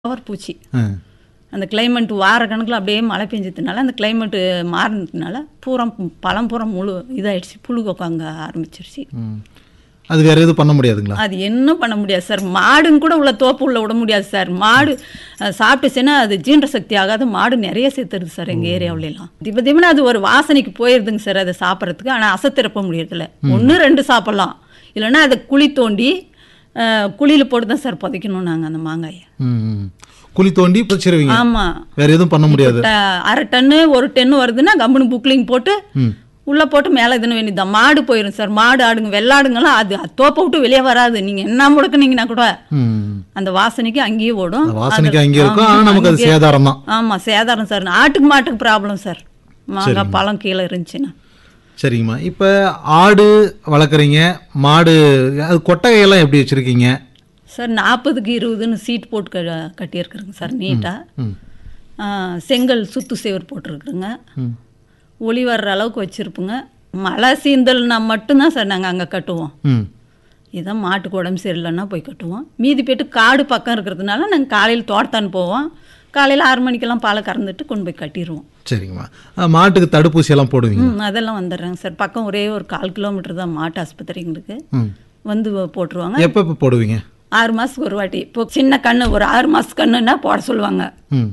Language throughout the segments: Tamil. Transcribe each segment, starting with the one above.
கவர் பூச்சி ஆ. அந்த கிளைமேட் வார கணக்கில் அப்படியே மழை பெஞ்சதுனால அந்த கிளைமேட்டு மாறினதுனால பூரா பழம் பூரா முழு இதாயிடுச்சு புழு உட்காங்க ஆரம்பிச்சிருச்சு ம். அது வேற எதுவும் பண்ண முடியாதுங்களா அது என்ன பண்ண முடியாது சார் மாடுங்க கூட உள்ள தோப்பு உள்ள விட முடியாது சார் மாடு அஹ், சாப்பிட்டுச்சுன்னா அது ஜீரண சக்தி ஆகாது மாடு நிறைய சேர்த்துருது சார் எங்கள் ஏரியாவிலலாம் திப திபன்னு அது ஒரு வாசனைக்கு போயிருதுங்க சார் அதை சாப்பிட்றதுக்கு ஆனால் அசத்திறப்ப முடியறதில்ல ஒன்று ரெண்டு சாப்பிட்லாம் இல்லைன்னா அதை குழி தோண்டி குழியில் போட்டு தான் சார் புதைக்கணும் நாங்கள் அந்த மாங்காயை ம், ம். குழி தோண்டி பிடிச்சிருவீங்க ஆமாம் வேற எதுவும் பண்ண முடியாது அரை டன்னு ஒரு டன்னு வருதுன்னா கம்பெனி புக்லிங் போட்டு ம். உள்ளே போட்டு மேலே இதுன்னு வேண்டியதுதான் மாடு போயிடும் சார் மாடு ஆடுங்க வெள்ளாடுங்கெல்லாம் அது தோப்பை விட்டு வெளியே வராது நீங்கள் என்ன முடக்குனீங்கன்னா கூட ம். அந்த வாசனைக்கு அங்கேயே ஓடும் அந்த வாசனைக்கு அங்கே இருக்கும் ஆனா நமக்கு அது சேதாரம் தான் ஆமாம் சேதாரம் சார் ஆட்டுக்கு மாட்டுக்கு ப்ராப்ளம் சார் மாங்காய் பழம் கீழே இருந்துச்சுன்னா சரிங்கம்மா இப்போ ஆடு வளர்க்குறீங்க மாடு அது கொட்டகையெல்லாம் எப்படி வச்சுருக்கீங்க சார் நாற்பதுக்கு இருபதுன்னு சீட் போட்டு க கட்டியிருக்குறேங்க சார் நீட்டாக ம் செங்கல் சுத்து சேவர் போட்டிருக்குறேங்க ம் ஒளி வர்ற அளவுக்கு வச்சுருப்புங்க மழை சீந்தல்னா மட்டும்தான் சார் நாங்கள் அங்கே கட்டுவோம் ம் இதான் மாட்டுக்கு உடம்பு சரியில்லைன்னா போய் கட்டுவோம் மீதி போயிட்டு காடு பக்கம் இருக்கிறதுனால நாங்கள் காலையில் தோட்டத்தான் போவோம் காலையில் ஆறு மணிக்கெல்லாம் பாலை கறந்துட்டு கொண்டு போய் கட்டிடுவோம் சரிங்கம்மா ஆ, மாட்டுக்கு தடுப்பூசி எல்லாம் போடுவீங்க ம் அதெல்லாம் வந்துடுறாங்க சார் பக்கம் ஒரே ஒரு கால் கிலோமீட்டர் தான் மாட்டு ஆஸ்பத்திரிங்களுக்கு ம் வந்து போட்டுருவாங்க எப்போ எப்போ போடுவீங்க ஆறு மாதத்துக்கு ஒரு வாட்டி இப்போ சின்ன கண்ணு ஒரு ஆறு மாதத்து கண்ணுன்னா போட சொல்லுவாங்க ம்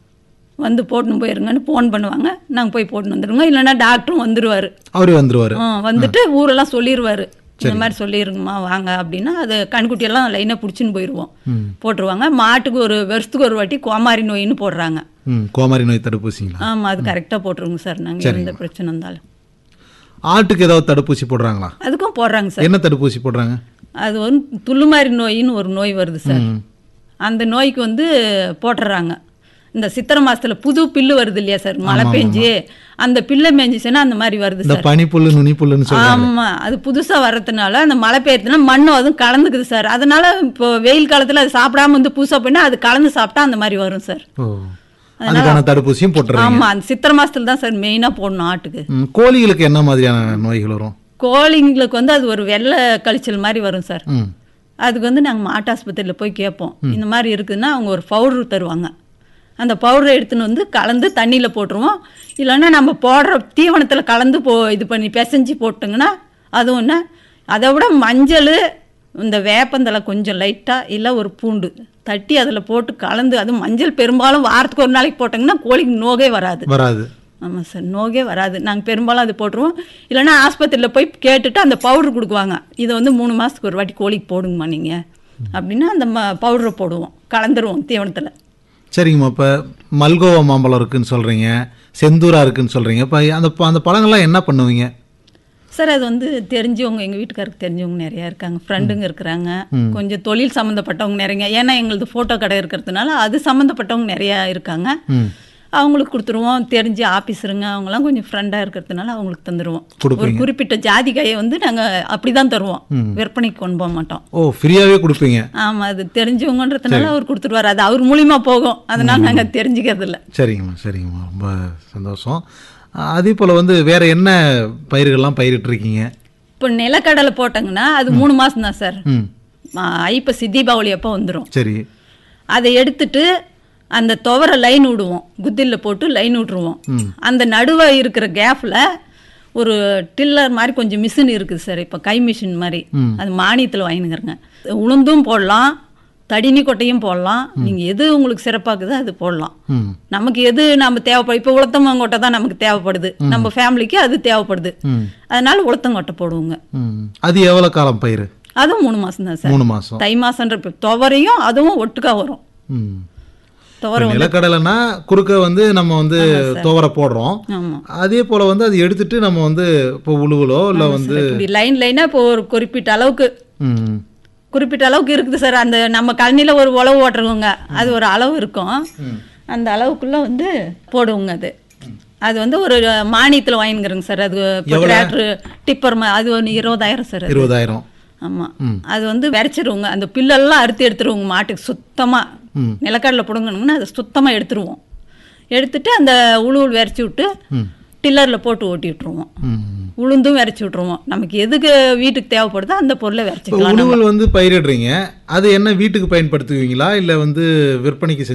வந்து போட்டுன்னு போயிருங்கன்னு ஃபோன் பண்ணுவாங்க நாங்கள் போய் போட்டுன்னு வந்துடுவோங்க இல்லைன்னா டாக்டரும் வந்துடுவார் அவரே வந்துருவாரு வந்துட்டு ஊரெல்லாம் சொல்லிடுவார் இந்த மாதிரி சொல்லிருங்கம்மா வாங்க அப்படின்னா அது கண்குட்டியெல்லாம் லைனாக பிடிச்சின்னு போயிடுவோம் ம் போட்டுருவாங்க மாட்டுக்கு ஒரு வருஷத்துக்கு ஒரு வாட்டி கோமாரி நோயின்னு போடுறாங்க ம் கோமாரி நோய் தடுப்பூசிங்களா ஆமாம் அது கரெக்டாக போட்டுருங்க சார் நாங்கள் எந்த பிரச்சனை இருந்தாலும் ஆட்டுக்கு ஏதாவது தடுப்பூசி போடுறாங்களா அதுக்கும் போடுறாங்க சார் என்ன தடுப்பூசி போடுறாங்க அது வந்து துள்ளுமாரி நோயின்னு ஒரு நோய் வருது சார் ம். அந்த நோய்க்கு வந்து போட்டுறாங்க இந்த சித்திரை மாசத்துல புது பில்லு வருது இல்லையா சார் மழை பெஞ்சு அந்த பில்லை மேய்ஞ்சிச்சுன்னா அந்த மாதிரி வருது இந்த சார் பனிப்புல்லு நுனிப்புல்லுன்னு சொல்றாங்க ஆமா அது புதுசா வர்றதுனால அந்த மழை பெய்யறதுனால மண்ணும் அதுவும் கலந்துக்குது சார் அதனால இப்போ வெயில் காலத்துல அது சாப்பிடாம வந்து புதுசா போயினா அது கலந்து சாப்பிட்டா அந்த மாதிரி வரும் சார் ஓ அதுக்கான தடுப்பூசியும் போட்டுறாங்க ஆமா அந்த சித்திரை மாசத்துல தான் சார் மெயினா போடணும் ஆட்டுக்கு ம், கோழிகளுக்கு என்ன மாதிரியான நோய்கள் வரும் கோழிங்களுக்கு வந்து அது ஒரு வெள்ளை கழிச்சல் மாதிரி வரும் சார் ம் அதுக்கு வந்து நாங்கள் மாட்டு ஆஸ்பத்திரியில் போய் கேட்போம் இந்த மாதிரி இருக்குதுன்னா அவங்க ஒரு பவுடர் தருவாங்க அந்த பவுடரை எடுத்துன்னு வந்து கலந்து தண்ணியில் போட்டுருவோம் இல்லைன்னா நம்ம போடுற தீவனத்தில் கலந்து போ இது பண்ணி பிசைஞ்சு போட்டுங்கன்னா அது ஒன்று அதை விட மஞ்சள் இந்த வேப்பந்தலை கொஞ்சம் லைட்டாக இல்லை ஒரு பூண்டு தட்டி அதில் போட்டு கலந்து அது மஞ்சள் பெரும்பாலும் வாரத்துக்கு ஒரு நாளைக்கு போட்டாங்கன்னா கோழிக்கு நோகே வராது வராது ஆமாம் சார் நோகே வராது நாங்கள் பெரும்பாலும் அது போட்டுருவோம் இல்லைன்னா ஆஸ்பத்திரியில் போய் கேட்டுட்டு அந்த பவுடர் கொடுக்குவாங்க இதை வந்து மூணு மாதத்துக்கு ஒரு வாட்டி கோழிக்கு போடுங்கம்மா நீங்கள் அப்படின்னா அந்த ம பவுடரை போடுவோம் கலந்துருவோம் தீவனத்தில் சரிங்கம்மா இப்போ மல்கோவா மாம்பழம் இருக்குன்னு சொல்றீங்க செந்தூரா இருக்குன்னு சொல்றீங்க இப்போ அந்த ப- அந்த பழங்கள்லாம் என்ன பண்ணுவீங்க சார் அது வந்து தெரிஞ்சவங்க எங்கள் வீட்டுக்காருக்கு தெரிஞ்சவங்க நிறையா இருக்காங்க ஃப்ரெண்டுங்க இருக்கிறாங்க கொஞ்சம் தொழில் சம்மந்தப்பட்டவங்க நிறைய ஏன்னா எங்களது ஃபோட்டோ கடை இருக்கிறதுனால அது சம்மந்தப்பட்டவங்க நிறையா இருக்காங்க ம் அவங்களுக்கு கொடுத்துருவோம் தெரிஞ்ச ஆஃபீஸருங்க அவங்களாம் கொஞ்சம் ஃப்ரெண்டாக இருக்கிறதுனால அவங்களுக்கு தந்துடுவோம் ஒரு கொடுப்பீங்க. குறிப்பிட்ட ஜாதிக்காயை வந்து நாங்கள் அப்படி தான் தருவோம் விற்பனைக்கு கொண்டு போக மாட்டோம் ஓ ஃப்ரீயாகவே கொடுப்பீங்க ஆமா அது தெரிஞ்சவங்கன்றதுனால அவர் கொடுத்துருவாரு அது அவர் மூலியமா போகும் அதனால நாங்க தெரிஞ்சுக்கிறது இல்ல சரிங்கம்மா சரிங்கம்மா ரொம்ப சந்தோஷம் அஹ், அதே போல் வந்து வேற என்ன பயிர்கள்லாம் பயிரிட்டுருக்கீங்க இப்போ நிலக்கடலை போட்டாங்கன்னா அது மூணு மாசம் தான் சார் ம் ஐப்பசி தீபாவளி அப்போ வந்துடும் சரி அதை எடுத்துட்டு அந்த துவரை லைன் விடுவோம் குத்தில போட்டு லைன் விட்டுருவோம் அந்த நடுவே இருக்கிற கேப்ல ஒரு டில்லர் மாதிரி கொஞ்சம் மிஷின் இருக்குது சார் இப்போ கை மிஷின் மாதிரி அது மானியத்தில் வாங்கினுங்கிறங்க உளுந்தும் போடலாம் தடினி கொட்டையும் போடலாம் நீங்கள் எது உங்களுக்கு சிறப்பாக்குதோ அது போடலாம் ம் நமக்கு எது நம்ம தேவைப்படும் இப்போ உளுத்தங்கொட்டை தான் நமக்கு தேவைப்படுது நம்ம ஃபேமிலிக்கு அது தேவைப்படுது ம் அதனால உளுத்தங்கொட்டை போடுவோங்க ம் அது எவ்வளோ காலம் பயிர் அதுவும் மூணு மாசம் தான் சார் மூணு மாதம் தை மாசன்ற இப்ப துவரையும் அதுவும் ஒட்டுக்கா வரும் ம் துவரை இப்ப நிலக்கடலைன்னா குறுக்க வந்து நம்ம வந்து துவரை போடுறோம் ஆமா அதே போல் வந்து அது எடுத்துட்டு நம்ம வந்து இப்போ உழுவலோ இல்லை வந்து இப்படி லைன் லைனா இப்போ ஒரு குறிப்பிட்ட அளவுக்கு ம் குறிப்பிட்ட அளவுக்கு இருக்குது சார் அந்த நம்ம கழனில ஒரு உழவு ஓட்டுறவங்க அது ஒரு அளவு இருக்கும் அந்த அளவுக்குள்ள வந்து போடுவோங்க அது அது வந்து ஒரு மானியத்தில் வாங்கிக்கிறோங்க சார் அது இப்போ டிராக்டர் டிப்பர் மா- அது ஒன்று இருபதாயிரம் சார் அது. இருபதாயிரம் ஆமா அது வந்து விரைச்சிருவோங்க அந்த பில்லெல்லாம் அறுத்து எடுத்துருவோங்க மாட்டுக்கு சுத்தமா ம். நிலக்கடலை பிடுங்கணுங்கன்னா அதை சுத்தமா எடுத்துருவோம் எடுத்துட்டு அந்த உழுவுல் விரைச்சி விட்டு டில்லரில் போட்டு ஓட்டி விட்ருவோம் ம். உளுந்தும் விரைச்சி விட்ருவோம் நமக்கு எதுக்கு வீட்டுக்கு தேவைப்படுதோ அந்த பொருளை இப்போ விரைச்சிக்கலாம் உழுவல் வந்து பயிரிடுறீங்க அது என்ன வீட்டுக்கு பயன்படுத்துவீங்களா இல்லை வந்து விற்பனைக்கு